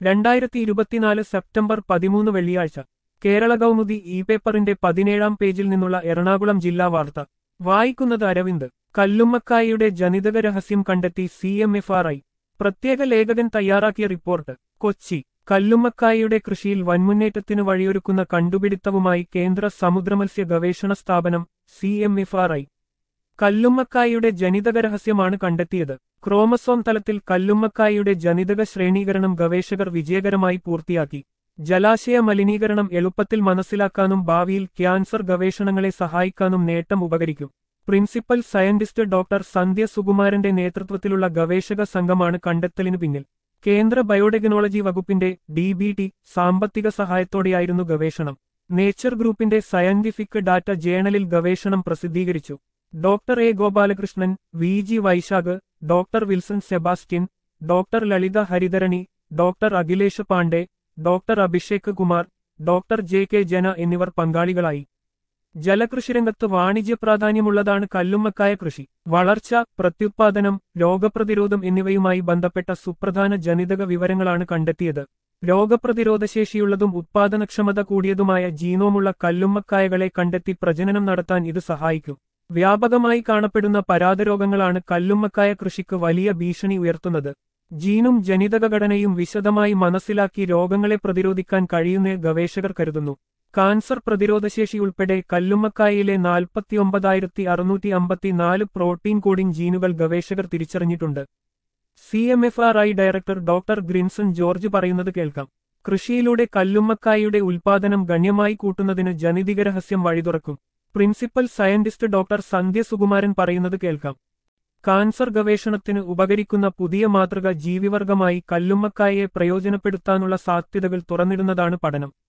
രണ്ടായിരത്തി ഇരുപത്തിനാല് സെപ്റ്റംബർ പതിമൂന്ന് വെള്ളിയാഴ്ച കേരള കൗമുദി ഇ പേപ്പറിന്റെ പതിനേഴാം പേജിൽ നിന്നുള്ള എറണാകുളം ജില്ലാ വാർത്ത വായിക്കുന്നത് അരവിന്ദ് കല്ലുമ്മക്കായയുടെ ജനിതക രഹസ്യം കണ്ടെത്തി C M F R I പ്രത്യേക ലേഖകൻ തയ്യാറാക്കിയ റിപ്പോർട്ട് കൊച്ചി കല്ലുമ്മക്കായയുടെ കൃഷിയിൽ വൻമുന്നേറ്റത്തിന് വഴിയൊരുക്കുന്ന കണ്ടുപിടുത്തവുമായി കേന്ദ്ര സമുദ്രമത്സ്യ ഗവേഷണ സ്ഥാപനം C M F R I കല്ലുമ്മക്കായയുടെ ജനിതക രഹസ്യമാണ് കണ്ടെത്തിയത് ക്രോമസോം തലത്തിൽ കല്ലുമ്മക്കായയുടെ ജനിതക ശ്രേണീകരണം ഗവേഷകർ വിജയകരമായി പൂർത്തിയാക്കി ജലാശയ മലിനീകരണം എളുപ്പത്തിൽ മനസ്സിലാക്കാനും ഭാവിയിൽ ക്യാൻസർ ഗവേഷണങ്ങളെ സഹായിക്കാനും നേട്ടം ഉപകരിക്കും പ്രിൻസിപ്പൽ സയന്റിസ്റ്റ് ഡോക്ടർ സന്ധ്യ സുകുമാരന്റെ നേതൃത്വത്തിലുള്ള ഗവേഷക സംഘമാണ് കണ്ടെത്തലിനു പിന്നിൽ കേന്ദ്ര ബയോടെക്നോളജി വകുപ്പിന്റെ ഡി ബി ടി സാമ്പത്തിക സഹായത്തോടെയായിരുന്നു ഗവേഷണം നേച്ചർ ഗ്രൂപ്പിന്റെ സയന്റിഫിക് ഡാറ്റ ജേണലിൽ ഗവേഷണം പ്രസിദ്ധീകരിച്ചു doctor A Gopalakrishnan V G Vaishakh doctor Wilson Sebastian doctor Lalitha Haridharani doctor Akhilesh Pandey doctor Abhishek Kumar doctor J K Jena എന്നിവർ പങ്കാളികളായി ജലകൃഷിരംഗത്ത് വാണിജ്യ പ്രാധാന്യമുള്ളതാണ് കല്ലുമ്മക്കായ കൃഷി വളർച്ച പ്രത്യുത്പാദനം രോഗപ്രതിരോധം എന്നിവയുമായി ബന്ധപ്പെട്ട സുപ്രധാന ജനിതക വിവരങ്ങളാണ് കണ്ടെത്തിയത് രോഗപ്രതിരോധശേഷിയുള്ളതും ഉത്പാദനക്ഷമത കൂടിയതുമായ ജീനോമുള്ള കല്ലുമ്മക്കായകളെ കണ്ടെത്തി പ്രജനനം നടത്താൻ ഇത് സഹായിക്കും വ്യാപകമായി കാണപ്പെടുന്ന പരാതരോഗങ്ങളാണ് കല്ലുമ്മക്കായ കൃഷിക്ക് വലിയ ഭീഷണി ഉയർത്തുന്നത് ജീനും ജനിതക ഘടനയും വിശദമായി മനസ്സിലാക്കി രോഗങ്ങളെ പ്രതിരോധിക്കാൻ കഴിയുന്ന ഗവേഷകർ കരുതുന്നു കാൻസർ പ്രതിരോധശേഷി ഉൾപ്പെടെ കല്ലുമ്മക്കായയിലെ നാൽപ്പത്തിയൊമ്പതായിരത്തി അറുന്നൂറ്റി അമ്പത്തിനാല് പ്രോട്ടീൻ കോഡിംഗ് ജീനുകൾ ഗവേഷകർ തിരിച്ചറിഞ്ഞിട്ടുണ്ട് C M F R I director doctor Grinson George പറയുന്നത് കേൾക്കാം കൃഷിയിലൂടെ കല്ലുമ്മക്കായയുടെ ഉൽപാദനം ഗണ്യമായി കൂട്ടുന്നതിന് ജനിതിക രഹസ്യം വഴിതുറക്കും principal scientist doctor Sandhya Sukumaran പറയുന്നത് കേൾക്കാം കാൻസർ ഗവേഷണത്തിന് ഉപകരിക്കുന്ന പുതിയ മാതൃക ജീവിവർഗമായി കല്ലുമ്മക്കായയെ പ്രയോജനപ്പെടുത്താനുള്ള സാധ്യതകൾ തുറന്നിടുന്നതാണ് പഠനം